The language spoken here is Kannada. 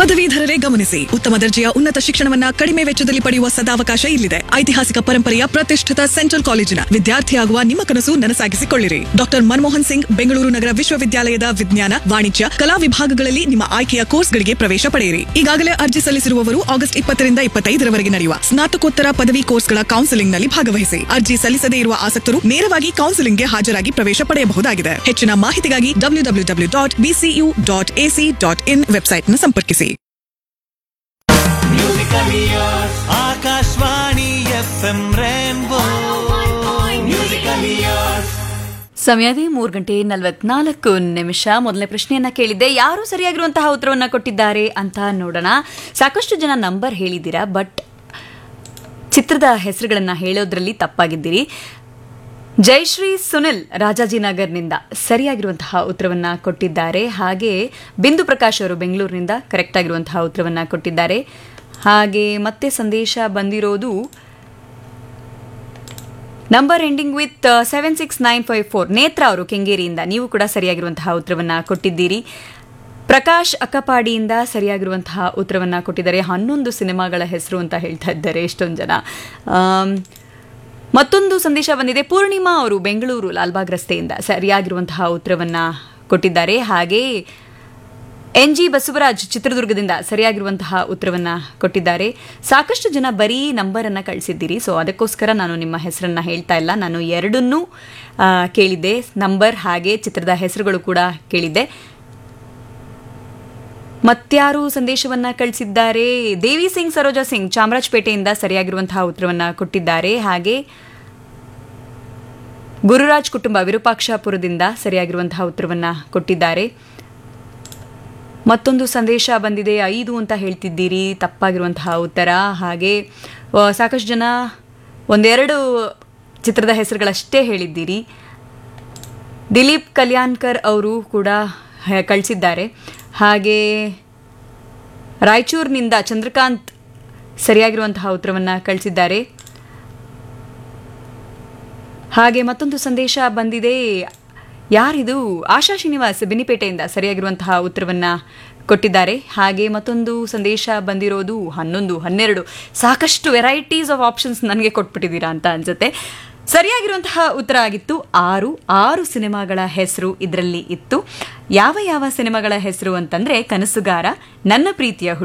ಪದವೀಧರರೇ ಗಮನಿಸಿ ಉತ್ತಮ ದರ್ಜೆಯ ಉನ್ನತ ಶಿಕ್ಷಣವನ್ನ ಕಡಿಮೆ ವೆಚ್ಚದಲ್ಲಿ ಪಡೆಯುವ ಸದಾವಕಾಶ ಇಲ್ಲಿದೆ ಐತಿಹಾಸಿಕ ಪರಂಪರೆಯ ಪ್ರತಿಷ್ಠಿತ ಸೆಂಟ್ರಲ್ ಕಾಲೇಜಿನ ವಿದ್ಯಾರ್ಥಿಯಾಗುವ ನಿಮ್ಮ ಕನಸು ನನಸಾಗಿಸಿಕೊಳ್ಳಿರಿ ಡಾಕ್ಟರ್ ಮನಮೋಹನ್ ಸಿಂಗ್ ಬೆಂಗಳೂರು ನಗರ ವಿಶ್ವವಿದ್ಯಾಲಯದ ವಿಜ್ಞಾನ ವಾಣಿಜ್ಯ ಕಲಾ ವಿಭಾಗಗಳಲ್ಲಿ ನಿಮ್ಮ ಆಯ್ಕೆಯ ಕೋರ್ಸ್ಗಳಿಗೆ ಪ್ರವೇಶ ಪಡೆಯಿರಿ ಈಗಾಗಲೇ ಅರ್ಜಿ ಸಲ್ಲಿಸಿರುವವರು ಆಗಸ್ಟ್ ಇಪ್ಪತ್ತರಿಂದ ಇಪ್ಪತ್ತೈದರವರೆಗೆ ನಡೆಯುವ ಸ್ನಾತಕೋತ್ತರ ಪದವಿ ಕೋರ್ಸ್ಗಳ ಕೌನ್ಸೆಲಿಂಗ್ನಲ್ಲಿ ಭಾಗವಹಿಸಿ ಅರ್ಜಿ ಸಲ್ಲಿಸದೇ ಇರುವ ಆಸಕ್ತರು ನೇರವಾಗಿ ಕೌನ್ಸೆಲಿಂಗ್ಗೆ ಹಾಜರಾಗಿ ಪ್ರವೇಶ ಪಡೆಯಬಹುದಾಗಿದೆ ಹೆಚ್ಚಿನ ಮಾಹಿತಿಗಾಗಿ W W W dot BCU dot AC dot in ವೆಬ್ಸೈಟ್ನ ಸಂಪರ್ಕಿಸಿ Akashvani F M rainbow musical years ಸಮಯದೇ ಮೂರು ಗಂಟೆ ನಲವತ್ನಾಲ್ಕು ನಿಮಿಷ ಮೊದಲನೇ ಪ್ರಶ್ನೆಯನ್ನ ಕೇಳಿದ್ದೆ ಯಾರು ಸರಿಯಾಗಿರುವಂತಹ ಉತ್ತರವನ್ನ ಕೊಟ್ಟಿದ್ದಾರೆ ಅಂತ ನೋಡೋಣ ಸಾಕಷ್ಟು ಜನ ನಂಬರ್ ಹೇಳಿದ್ದೀರಾ ಬಟ್ ಚಿತ್ರದ ಹೆಸರುಗಳನ್ನ ಹೇಳೋದ್ರಲ್ಲಿ ತಪ್ಪಾಗಿದ್ದೀರಿ ಜಯಶ್ರೀ ಸುನಿಲ್ ರಾಜಾಜಿನಗರ್ನಿಂದ ಸರಿಯಾಗಿರುವಂತಹ ಉತ್ತರವನ್ನ ಕೊಟ್ಟಿದ್ದಾರೆ ಹಾಗೆ ಬಿಂದು ಪ್ರಕಾಶ್ ಅವರು ಬೆಂಗಳೂರಿನಿಂದ ಕರೆಕ್ಟ್ ಆಗಿರುವಂತಹ ಉತ್ತರವನ್ನ ಕೊಟ್ಟಿದ್ದಾರೆ ಹಾಗೆ ಮತ್ತೆ ಸಂದೇಶ ಬಂದಿರೋದು number ending with seven six nine five four Netra ಅವರು ಕೆಂಗೇರಿಯಿಂದ ನೀವು ಕೂಡ ಸರಿಯಾಗಿರುವಂತಹ ಉತ್ತರವನ್ನ ಕೊಟ್ಟಿದ್ದೀರಿ ಪ್ರಕಾಶ್ ಅಕ್ಕಪಾಡಿಯಿಂದ ಸರಿಯಾಗಿರುವಂತಹ ಉತ್ತರವನ್ನ ಕೊಟ್ಟಿದ್ದಾರೆ ಹನ್ನೊಂದು ಸಿನಿಮಾಗಳ ಹೆಸರು ಅಂತ ಹೇಳ್ತಾ ಇದ್ದಾರೆ ಎಷ್ಟೊಂದು ಜನ ಆಮ್, ಮತ್ತೊಂದು ಸಂದೇಶ ಬಂದಿದೆ ಪೂರ್ಣಿಮಾ ಅವರು ಬೆಂಗಳೂರು ಲಾಲ್ಬಾಗ್ ರಸ್ತೆಯಿಂದ ಸರಿಯಾಗಿರುವಂತಹ ಉತ್ತರವನ್ನ ಕೊಟ್ಟಿದ್ದಾರೆ ಹಾಗೆ ಎನ್ ಜಿ ಬಸವರಾಜ್ ಚಿತ್ರದುರ್ಗದಿಂದ ಸರಿಯಾಗಿರುವಂತಹ ಉತ್ತರವನ್ನ ಕೊಟ್ಟಿದ್ದಾರೆ ಸಾಕಷ್ಟು ಜನ ಬರೀ ನಂಬರನ್ನು ಕಳಿಸಿದ್ದೀರಿ ಸೊ ಅದಕ್ಕೋಸ್ಕರ ನಾನು ನಿಮ್ಮ ಹೆಸರನ್ನ ಹೇಳ್ತಾ ಇಲ್ಲ ನಾನು ಎರಡನ್ನೂ ಆ, ಕೇಳಿದ್ದೆ ನಂಬರ್ ಹಾಗೆ ಚಿತ್ರದ ಹೆಸರುಗಳು ಕೂಡ ಕೇಳಿದ್ದೆ ಮತ್ಯಾರು ಸಂದೇಶವನ್ನ ಕಳಿಸಿದ್ದಾರೆ ದೇವಿ ಸಿಂಗ್ ಸರೋಜಾ ಸಿಂಗ್ ಚಾಮರಾಜಪೇಟೆಯಿಂದ ಸರಿಯಾಗಿರುವಂತಹ ಉತ್ತರವನ್ನ ಕೊಟ್ಟಿದ್ದಾರೆ ಹಾಗೆ ಗುರುರಾಜ್ ಕುಟುಂಬ ವಿರೂಪಾಕ್ಷಪುರದಿಂದ ಸರಿಯಾಗಿರುವಂತಹ ಉತ್ತರವನ್ನ ಕೊಟ್ಟಿದ್ದಾರೆ ಮತ್ತೊಂದು ಸಂದೇಶ ಬಂದಿದೆ ಐದು ಅಂತ ಹೇಳ್ತಿದ್ದೀರಿ ತಪ್ಪಾಗಿರುವಂತಹ ಉತ್ತರ ಹಾಗೆ ಆ, ಸಾಕಷ್ಟು ಜನ ಒಂದೆರಡು ಚಿತ್ರದ ಹೆಸರುಗಳಷ್ಟೇ ಹೇಳಿದ್ದೀರಿ ದಿಲೀಪ್ ಕಲ್ಯಾಣ್ಕರ್ ಅವರು ಕೂಡ ಹ- ಕಳಿಸಿದ್ದಾರೆ ಹಾಗೆ ರಾಯಚೂರಿನಿಂದ ಚಂದ್ರಕಾಂತ್ ಸರಿಯಾಗಿರುವಂತಹ ಉತ್ತರವನ್ನು ಕಳಿಸಿದ್ದಾರೆ ಹಾಗೆ ಮತ್ತೊಂದು ಸಂದೇಶ ಬಂದಿದೆ ಯಾರಿದು ಆಶಾ ಶ್ರೀನಿವಾಸ್ ಬೆನ್ನಿಪೇಟೆಯಿಂದ ಸರಿಯಾಗಿರುವಂತಹ ಉತ್ತರವನ್ನ ಕೊಟ್ಟಿದ್ದಾರೆ ಹಾಗೆ ಮತ್ತೊಂದು ಸಂದೇಶ ಬಂದಿರೋದು ಹನ್ನೊಂದು ಹನ್ನೆರಡು ಸಾಕಷ್ಟು ವೆರೈಟೀಸ್ ಆಫ್ ಆಪ್ಷನ್ಸ್ ನನಗೆ ಕೊಟ್ಬಿಟ್ಟಿದ್ದೀರಾ ಅಂತ ಅನ್ಸುತ್ತೆ ಸರಿಯಾಗಿರುವಂತಹ ಉತ್ತರ ಆಗಿತ್ತು ಆರು ಆರು ಸಿನಿಮಾಗಳ ಹೆಸರು ಇದರಲ್ಲಿ ಇತ್ತು ಯಾವ ಯಾವ ಸಿನಿಮಾಗಳ ಹೆಸರು ಅಂತಂದ್ರೆ ಕನಸುಗಾರ ನನ್ನ ಪ್ರೀತಿಯ